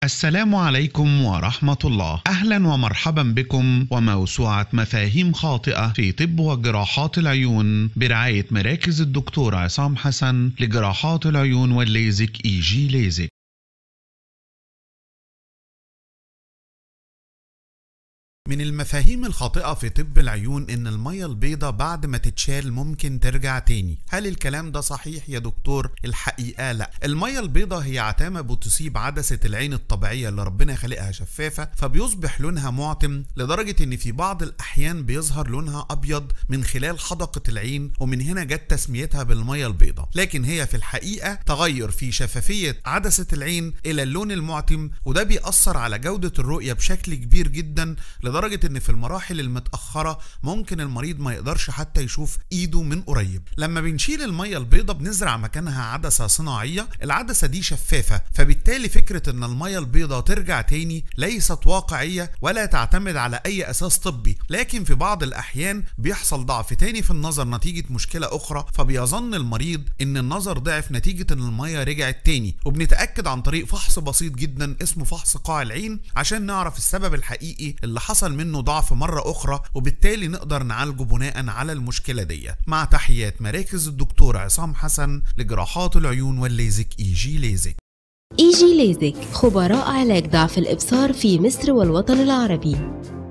السلام عليكم ورحمة الله أهلا ومرحبا بكم وموسوعة مفاهيم خاطئة في طب وجراحات العيون برعاية مراكز الدكتور عصام حسن لجراحات العيون والليزك إي جي ليزك من المفاهيم الخاطئة في طب العيون إن المية البيضة بعد ما تتشال ممكن ترجع تاني هل الكلام ده صحيح يا دكتور؟ الحقيقة لا المية البيضة هي عتامة بتصيب عدسة العين الطبيعية اللي ربنا خلقها شفافة فبيصبح لونها معتم لدرجة إن في بعض الأحيان بيظهر لونها أبيض من خلال حدقة العين ومن هنا جت تسميتها بالمية البيضة لكن هي في الحقيقة تغير في شفافية عدسة العين إلى اللون المعتم وده بيأثر على جودة الرؤية بشكل كبير جدا لدرجة ان في المراحل المتأخرة ممكن المريض ما يقدرش حتى يشوف ايده من قريب لما بنشيل المية البيضة بنزرع مكانها عدسة صناعية العدسة دي شفافة فبالتالي فكرة ان المية البيضة ترجع تاني ليست واقعية ولا تعتمد على اي اساس طبي لكن في بعض الاحيان بيحصل ضعف تاني في النظر نتيجة مشكلة اخرى فبيظن المريض ان النظر ضعف نتيجة ان المية رجعت تاني وبنتأكد عن طريق فحص بسيط جدا اسمه فحص قاع العين عشان نعرف السبب الحقيقي اللي حصل منه ضعف مرة أخرى وبالتالي نقدر نعالجه بناء على المشكلة دي مع تحيات مراكز الدكتور عصام حسن لجراحات العيون والليزك إي جي ليزك إيجي ليزك خبراء علاج ضعف الإبصار في مصر والوطن العربي